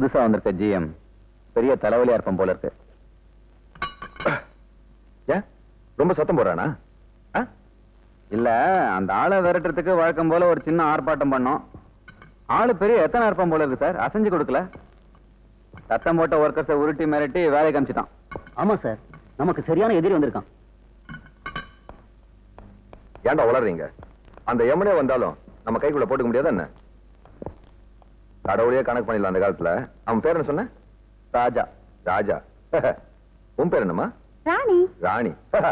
புதுசா வந்திருக்க ஜிஎம் பெரிய தலைவலியா இருப்போம் போல இருக்கு ஏன் ரொம்ப சத்தம் போறானா ஆ? இல்ல அந்த ஆளை விரட்டுறதுக்கு வழக்கம் போல ஒரு சின்ன ஆர்ப்பாட்டம் பண்ணோம் ஆளு பெரிய எத்தனை இருப்பான் போல இருக்கு சார் அசைஞ்சு கொடுக்கல சத்தம் போட்ட ஒர்க்கர்ஸை உருட்டி மிரட்டி வேலையை காமிச்சிட்டான் ஆமா சார் நமக்கு சரியான எதிரி வந்திருக்கான் ஏன்டா உளறீங்க அந்த எமனே வந்தாலும் நம்ம கைக்குள்ள போட்டுக்க முடியாதா என்ன கடவுளையே கணக்கு பண்ணிடலாம் அந்த காலத்துல அவன் பேர் என்ன சொன்ன ராஜா ராஜா உன் பேர் என்னம்மா ராணி ராணி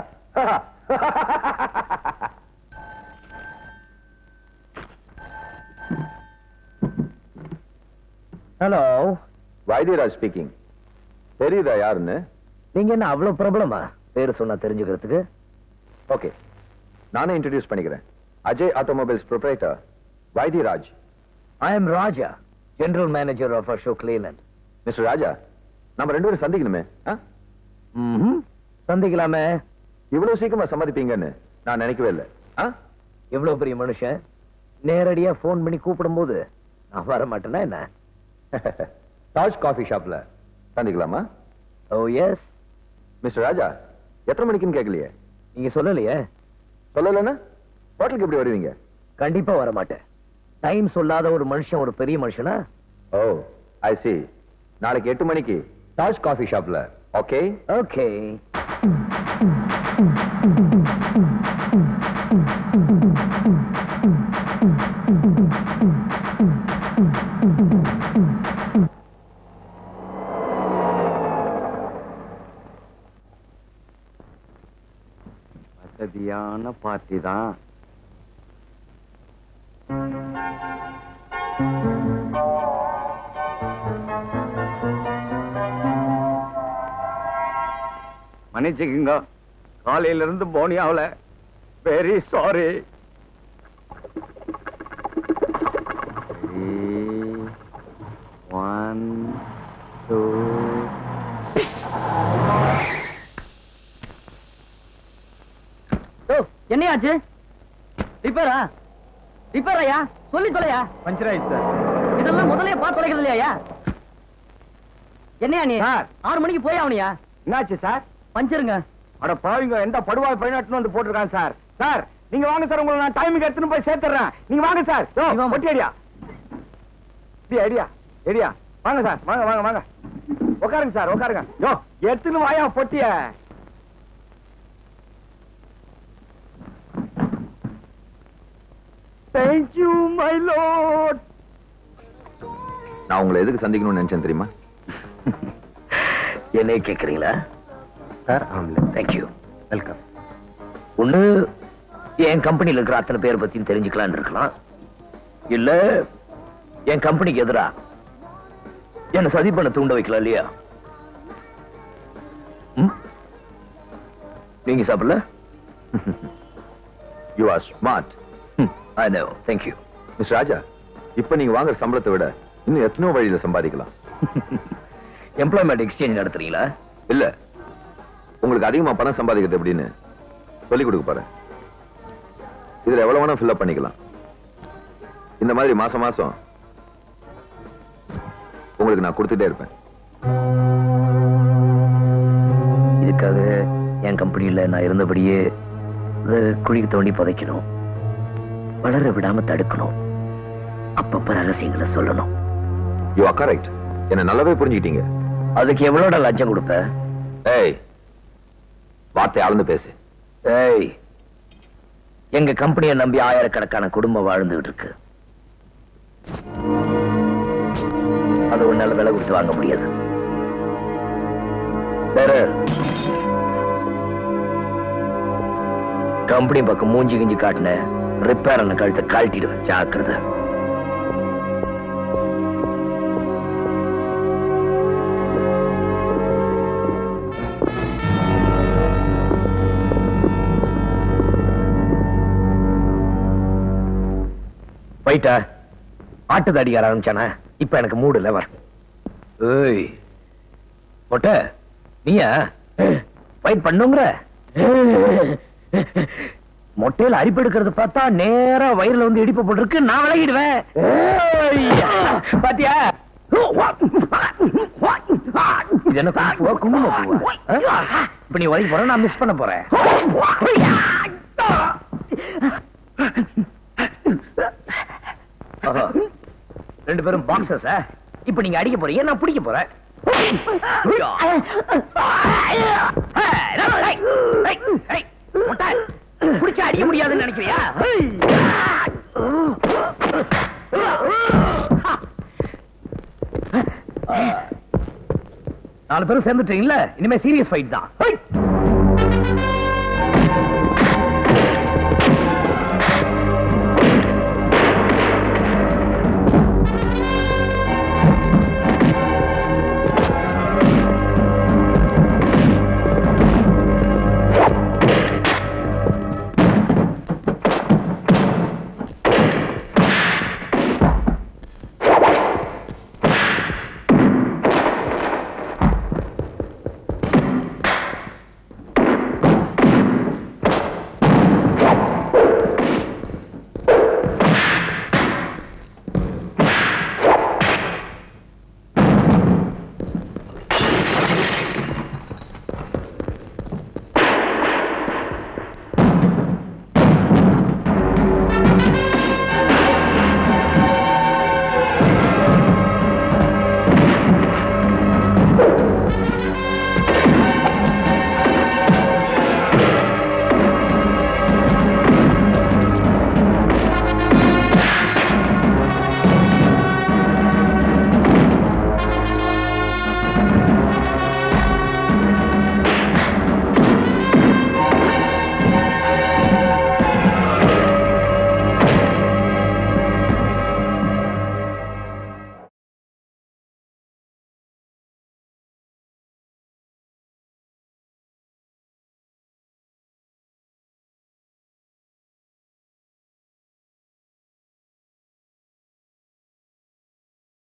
ஹலோ வைத்தியராஜ் ஸ்பீக்கிங் தெரியுதா யாருன்னு நீங்க என்ன அவ்வளவு பிரபலமா பேரு சொன்னா தெரிஞ்சுக்கிறதுக்கு ஓகே நானே இன்ட்ரடியூஸ் பண்ணிக்கிறேன் Ajay automobiles proprietor Vaithiyaraj I am Raja general manager of Ashok Leyland mister Raja நம்ம ரெண்டு பேரும் சந்திக்கணுமே ஆ? சந்திக்கலாமே இவ்வளவு சீக்கிரமா சம்மதிப்பீங்கன்னு நான் நினைக்கவே இல்லை ஆ? எவ்வளவு பெரிய மனுஷன் நேரடியா ஃபோன் பண்ணி கூப்பிடும்போது நான் வர மாட்டேனா என்ன தாஜ் காஃபி ஷாப்ல சந்திக்கலாமா ஓ எஸ் மிஸ்டர் ராஜா எத்தனை மணிக்குன்னு கேட்கலையே நீங்க சொல்லலையே சொல்லலைன்னா ஹோட்டலுக்கு எப்படி வருவீங்க கண்டிப்பா வர மாட்டேன் டைம் சொல்லாத ஒரு மனுஷன் ஒரு பெரிய மனுஷனா ஓ ஐ சி நாளைக்கு எட்டு மணிக்கு தாஜ் காஃபி ஷாப்ல ஓகே ஓகே வசதியான பார்ட்டி தான் மன்னிச்சுக்குங்க காலையில இருந்து போனியாவல வெரி சாரி ஒன் டூ என்னையாச்சு ரிப்பேரா ரிப்பேராயா சொல்லி தொலையா பஞ்சர் ஆயிடுச்சு சார் இதெல்லாம் முதல்லயே பார்த்து தொலைக்கிறது இல்லையா என்னையா நீ சார். ஆறு மணிக்கு போய் அவனியா என்னாச்சு சார் பஞ்சருங்க அட பாவிங்க எந்த படுவாய் பயனாட்டுன்னு வந்து போட்டிருக்கான் சார் சார் நீங்க வாங்க சார் உங்களை நான் டைமுக்கு எடுத்துன்னு போய் சேர்த்துறேன் நீங்க வாங்க சார் யோ, நீ வாம்மா. ஒட்டி ஐடியா ஐடியா ஐடியா வாங்க சார் வாங்க வாங்க வாங்க உட்காருங்க சார் உட்காருங்க யோ எடுத்துன்னு வாயா பொட்டிய தேங்க்யூ மை லோட் நான் உங்களை எதுக்கு சந்திக்கணும்னு நினைச்சேன் தெரியுமா என்னைய கேக்குறீங்களா சார் தேங்க்யூ வெல்கம் ஒண்ணு என் கம்பெனில இருக்கிற அத்தனை பேர் பத்தியும் தெரிஞ்சுக்கலாம்னு இருக்கலாம் இல்ல என் கம்பெனிக்கு எதிரா என்ன சதி பண்ண தூண்ட வைக்கலாம் இல்லையா ம்? நீங்க சாப்பிடல you are smart I know thank you mister Raja இப்ப நீங்க வாங்குற சம்பளத்தை விட இன்னும் எத்தனையோ வழியில சம்பாதிக்கலாம் எம்ப்ளாய்மெண்ட் எக்ஸ்சேஞ்ச் நடத்துறீங்களா இல்ல உங்களுக்கு அதிகமா பணம் சம்பாதிக்கிறது எப்படின்னு சொல்லி கொடுக்க போறேன் இதுல எவ்வளவு வேணா ஃபில் பண்ணிக்கலாம் இந்த மாதிரி மாசம் மாசம் உங்களுக்கு நான் கொடுத்துட்டே இருப்பேன் இதுக்காக என் கம்பெனியில நான் இருந்தபடியே அதை குழிக்கு தோண்டி புதைக்கணும் வளர விடாம தடுக்கணும் அப்பப்ப ரகசியங்களை சொல்லணும் யூ ஆர் கரெக்ட் என்ன நல்லாவே புரிஞ்சுக்கிட்டீங்க அதுக்கு எவ்வளோட லஞ்சம் கொடுப்ப ஏய் வார்த்தை அளந்து பேசு ஏய் எங்க கம்பெனியை நம்பி ஆயிரக்கணக்கான குடும்பம் வாழ்ந்துகிட்டு இருக்கு அது உன்னால விலை கொடுத்து வாங்க முடியாது வேற கம்பெனி பக்கம் மூஞ்சி கிஞ்சி காட்டின ரிப்பேர் அண்ணன் கழுத்தை கழட்டிடுவேன் ஜாக்கிரதை போயிட்டா ஆட்டு அடிக்க ஆரம்பிச்சானா இப்ப எனக்கு மூடு இல்ல வர ஏய் மொட்டை நீயா ஃபைட் பண்ணுங்கிற மொட்டையில அரிப்பு எடுக்கிறத பார்த்தா நேரா வயிறுல வந்து இடிப்பு போட்டிருக்கு நான் விலகிடுவேன் ஏய், பாத்தியா இது என்ன குங்கும குங்கும பூவா? ஆ? இப்ப நீ உதைக்க போற நான் மிஸ் பண்ண போறேன் ஆஹா. ரெண்டு பேரும் பாக்ஸஸ் இப்ப நீங்க அடிக்க போறீங்க நான் பிடிக்க போறேன் பிடிச்சா அடிக்க முடியாதுன்னு நினைக்கிறியா நாலு பேரும் சேர்ந்துட்டீங்கல்ல இனிமே சீரியஸ் ஃபைட் தான்